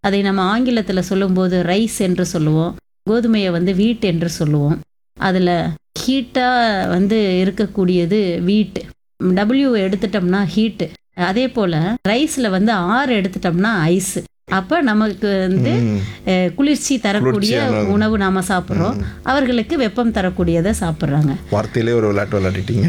அதை நம்ம ஆங்கிலத்தில் சொல்லும்போது ரைஸ் என்று சொல்லுவோம் கோதுமையை வந்து வீட் என்று சொல்லுவோம் அதில் ஹீட்டாக வந்து இருக்கக்கூடியது வீட் டபிள்யூ எடுத்துட்டோம்னா ஹீட்டு அதே போல் ரைஸில் வந்து ஆர் எடுத்துட்டோம்னா ஐஸ் அப்போ நமக்கு வந்து ம். அஹ், குளிர்ச்சி தரக்கூடிய குளிர்ச்சியான உணவு நாம சாப்பிட்றோம் அவர்களுக்கு வெப்பம் தரக்கூடியதை சாப்பிட்றாங்க வார்த்தையிலே ஒரு விளையாட்டு விளையாடிட்டீங்க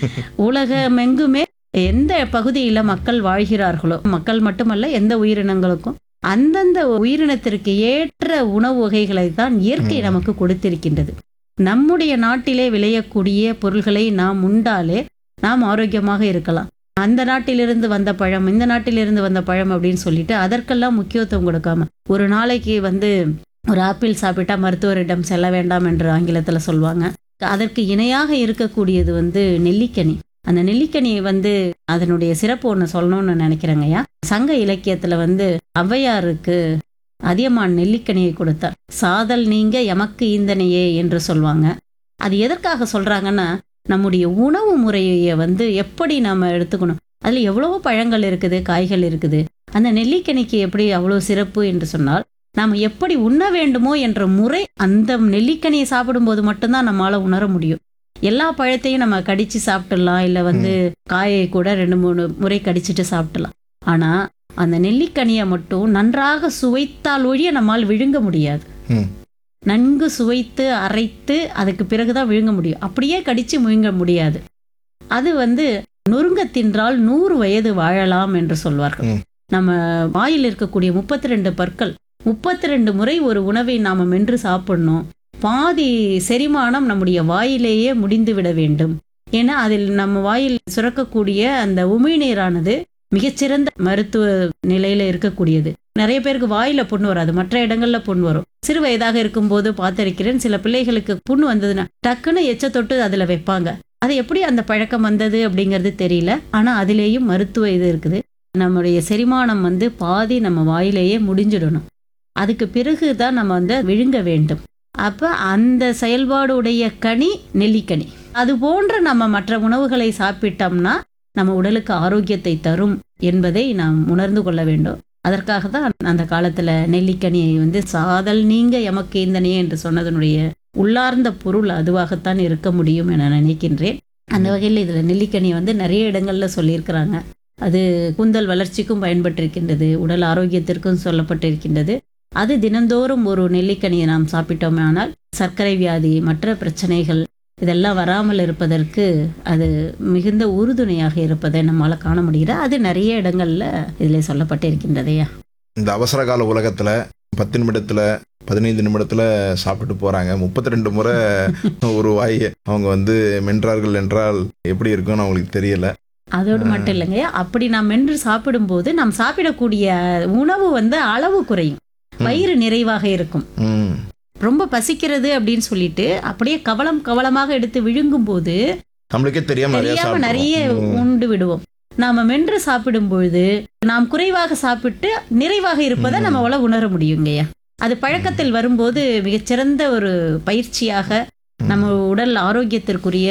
உலகமெங்குமே எந்த பகுதியில் மக்கள் வாழ்கிறார்களோ மக்கள் மட்டுமல்ல எந்த உயிரினங்களுக்கும் அந்தந்த உயிரினத்திற்கு ஏற்ற உணவு வகைகளை தான் இயற்கை நமக்கு கொடுத்திருக்கின்றது நம்முடைய நாட்டிலே விளையக்கூடிய பொருள்களை நாம் உண்டாலே நாம் ஆரோக்கியமாக இருக்கலாம் அந்த நாட்டிலிருந்து வந்த பழம் இந்த நாட்டிலிருந்து வந்த பழம் அப்படின்னு சொல்லிட்டு அதற்கெல்லாம் முக்கியத்துவம் கொடுக்காம ஒரு நாளைக்கு வந்து ஒரு ஆப்பிள் சாப்பிட்டா மருத்துவரிடம் செல்ல வேண்டாம் என்று ஆங்கிலத்தில் சொல்லுவாங்க அதற்கு இணையாக இருக்கக்கூடியது வந்து நெல்லிக்கனி அந்த நெல்லிக்கனியை வந்து அதனுடைய சிறப்பு ஒன்று சொல்லணும்னு நினைக்கிறேங்கய்யா சங்க இலக்கியத்தில் வந்து ஔவையாருக்கு அதியமான் நெல்லிக்கனியை கொடுத்தார் சாதல் நீங்க எமக்கு ஈந்தனையே என்று சொல்லுவாங்க அது எதற்காக சொல்றாங்கன்னா நம்முடைய உணவு முறையை வந்து எப்படி நாம எடுத்துக்கணும் அதில் எவ்வளவோ பழங்கள் இருக்குது காய்கள் இருக்குது அந்த நெல்லிக்கனிக்கு எப்படி அவ்வளோ சிறப்பு என்று சொன்னால் நாம் எப்படி உண்ண வேண்டுமோ என்ற முறை அந்த நெல்லிக்கனியை சாப்பிடும்போது மட்டும்தான் நம்மளால உணர முடியும் எல்லா பழத்தையும் நம்ம கடிச்சு சாப்பிட்டுடலாம் இல்லை வந்து காயை கூட ரெண்டு மூணு முறை கடிச்சிட்டு சாப்பிடலாம் ஆனால் அந்த நெல்லிக்கனியை மட்டும் நன்றாக சுவைத்தால் ஒழிய நம்மால் விழுங்க முடியாது ம். நன்கு சுவைத்து அரைத்து அதுக்கு பிறகுதான் விழுங்க முடியும் அப்படியே கடிச்சு முழுங்க முடியாது அது வந்து நொறுங்க தின்றால் நூறு வயது வாழலாம் என்று சொல்வார்கள் ம். நம்ம வாயில் இருக்கக்கூடிய முப்பத்தி ரெண்டு பற்கள் முப்பத்தி ரெண்டு முறை ஒரு உணவை நாம் மென்று சாப்பிடணும் பாதி செரிமானம் நம்முடைய வாயிலேயே முடிந்து விட வேண்டும் ஏன்னா அதில் நம்ம வாயில் சுரக்கக்கூடிய அந்த உமிழ்நீரானது மிகச்சிறந்த மருத்துவ நிலையில இருக்கக்கூடியது நிறைய பேருக்கு வாயில புண்ணு வராது மற்ற இடங்கள்ல புண் வரும் சிறு வயதாக இருக்கும்போது பார்த்திருக்கிறேன் சில பிள்ளைகளுக்கு புண்ணு வந்ததுன்னா டக்குன்னு எச்ச தொட்டு அதுல வைப்பாங்க அது எப்படி அந்த பழக்கம் வந்தது அப்படிங்கிறது தெரியல ஆனா அதிலேயும் மருத்துவ இது இருக்குது நம்முடைய செரிமானம் வந்து பாதி நம்ம வாயிலேயே முடிஞ்சிடணும் அதுக்கு பிறகு தான் நம்ம வந்து விழுங்க வேண்டும் அப்ப அந்த செயல்பாடுடைய கனி நெல்லிக்கனி அது போன்ற நம்ம மற்ற உணவுகளை சாப்பிட்டோம்னா நம்ம உடலுக்கு ஆரோக்கியத்தை தரும் என்பதை நாம் உணர்ந்து கொள்ள வேண்டும் அதற்காக தான் அந்த காலத்துல நெல்லிக்கனியை வந்து சாதல் நீங்க எமக்கு இந்தனையே என்று சொன்னதனுடைய உள்ளார்ந்த பொருள் அதுவாகத்தான் இருக்க முடியும் என நினைக்கின்றேன் அந்த வகையில் இதுல நெல்லிக்கனி வந்து நிறைய இடங்கள்ல சொல்லியிருக்கிறாங்க அது கூந்தல் வளர்ச்சிக்கும் பயன்பட்டிருக்கின்றது உடல் ஆரோக்கியத்திற்கும் சொல்லப்பட்டிருக்கின்றது அது தினந்தோறும் ஒரு நெல்லிக்கனியை நாம் சாப்பிட்டோமானால் சர்க்கரை வியாதி மற்ற பிரச்சனைகள் இதெல்லாம் வராமல் இருப்பதற்கு அது மிகுந்த உறுதுணையாக இருப்பதை நம்மால் காண முடிகிறது அது நிறைய இடங்கள்ல இதில் சொல்லப்பட்டிருக்கின்றதையா இந்த அவசர கால உலகத்துல பத்து நிமிடத்துல பதினைந்து நிமிடத்துல சாப்பிட்டு போறாங்க முப்பத்தி ரெண்டு முறை ஒரு வாய் அவங்க வந்து மென்றார்கள் என்றால் எப்படி இருக்கும்னு அவங்களுக்கு தெரியல அதோடு மட்டும் இல்லைங்க அப்படி நாம் மென்று சாப்பிடும்போது நாம் சாப்பிடக்கூடிய உணவு வந்து அளவு குறையும் வயிறு நிறைவாக இருக்கும் ம் ரொம்ப பசிக்கிறது அப்படின்னு சொல்லிட்டு அப்படியே கவலம் கவலமாக எடுத்து விழுங்கும் போது நம்மளுக்கே தெரியாம நிறைய தெரியாம நிறைய சாப்பிடுவோம். ம். உண்டு விடுவோம் நாம மென்று சாப்பிடும் பொழுது நாம் குறைவாக சாப்பிட்டு நிறைவாக இருப்பதை ம். நம்மளால உணர முடியுங்கய்யா அது பழக்கத்தில் வரும்போது மிகச்சிறந்த ஒரு பயிற்சியாக நம்ம உடல் ஆரோக்கியத்திற்குரிய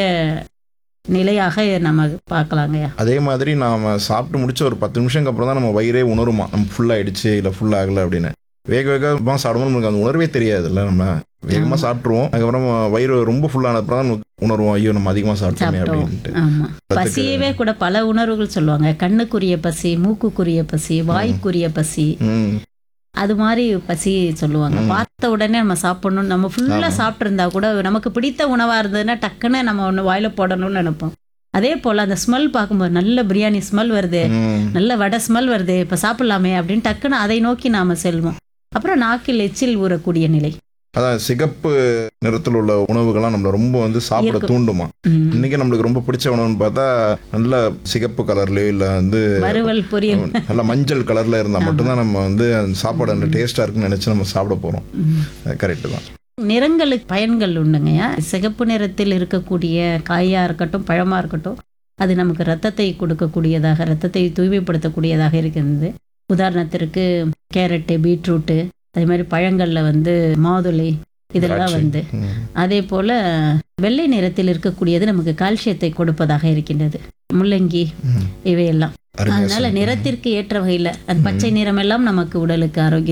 நிலையாக நம்ம பார்க்கலாங்கய்யா அதே மாதிரி நாம சாப்பிட்டு முடிச்ச ஒரு பத்து நிமிஷம் அப்புறம் தான் நம்ம வயிறே உணருமா நம்ம ஃபுல் ஆயிடுச்சு இல்ல ஃபுல் ஆகல அப்படின்னு வேக வேகமாக சாப்பிடும்போது நமக்கு அந்த உணர்வே தெரியாதுல்ல நம்ம வேகமா ஆமா. சாப்பிட்ருவோம் அதுக்கப்புறம் வயிறு ரொம்ப ஃபுல்லான அப்புறம் தான் நமக்கு உணர்வோம் ஐயோ நம்ம அதிகமா சாப்பிட்டோமே சாப்பிட்டோம் அப்படின்ட்டு ஆமா அதுக்கு- பசியவே கூட பல உணர்வுகள் சொல்லுவாங்க கண்ணுக்குரிய பசி மூக்குக்குரிய பசி வாய்க்குரிய பசி ம் அது மாதிரி பசி சொல்லுவாங்க ம். பார்த்த உடனே நம்ம சாப்பிடணும் நம்ம ஃபுல்லா ஆமா. சாப்பிட்டு இருந்தா கூட நமக்கு பிடித்த உணவா இருந்ததுன்னா டக்குன்னு நம்ம ஒன்று வாயில போடணும்னு நினைப்போம் அதே போல அந்த ஸ்மெல் பார்க்கும்போது நல்ல பிரியாணி ஸ்மெல் வருது ம் நல்ல வடை ஸ்மெல் வருது இப்ப சாப்பிடலாமே அப்படின்னு டக்குன்னு அதை நோக்கி நாம செல்வோம் அப்புறம் நாக்கில் எச்சில் ஊறக்கூடிய நிலை அதான் சிகப்பு நிறத்தில் உள்ள உணவுகள்லாம் நம்மள ரொம்ப வந்து சாப்பிட இருக்கும். தூண்டுமா ம். இன்னைக்கு நம்மளுக்கு ரொம்ப பிடிச்ச உணவுன்னு பார்த்தா நல்ல சிகப்பு கலர்லயோ இல்ல வந்து வறுவல் பொரியல் நல்ல மஞ்சள் கலர்ல இருந்தா மட்டும்தான் நம்ம வந்து அந்த சாப்பாடு அந்த டேஸ்டா இருக்குன்னு நினைச்சு நம்ம சாப்பிட போறோம் ம். கரெக்ட் தான் நிறங்களுக்கு பயன்கள் உண்டுங்கய்யா சிகப்பு நிறத்தில் இருக்கக்கூடிய காயா இருக்கட்டும் பழமா இருக்கட்டும் அது நமக்கு ரத்தத்தை கொடுக்கக்கூடியதாக ரத்தத்தை தூய்மைப்படுத்தக்கூடியதாக இருக்கிறது உதாரணத்திற்கு கேரட்டு பீட்ரூட்டு அதே மாதிரி பழங்கள்ல வந்து மாதுளை இதெல்லாம் திராட்சை. வந்து ம். அதே போல வெள்ளை நிறத்தில் இருக்கக்கூடியது நமக்கு கால்சியத்தை கொடுப்பதாக இருக்கின்றது முள்ளங்கி ம். இவையெல்லாம் அருமையா அதனால சொன்னீங்க. நிறத்திற்கு ஏற்ற வகையில அந்த பச்சை நிறம் எல்லாம் நமக்கு உடலுக்கு ஆரோக்கியம்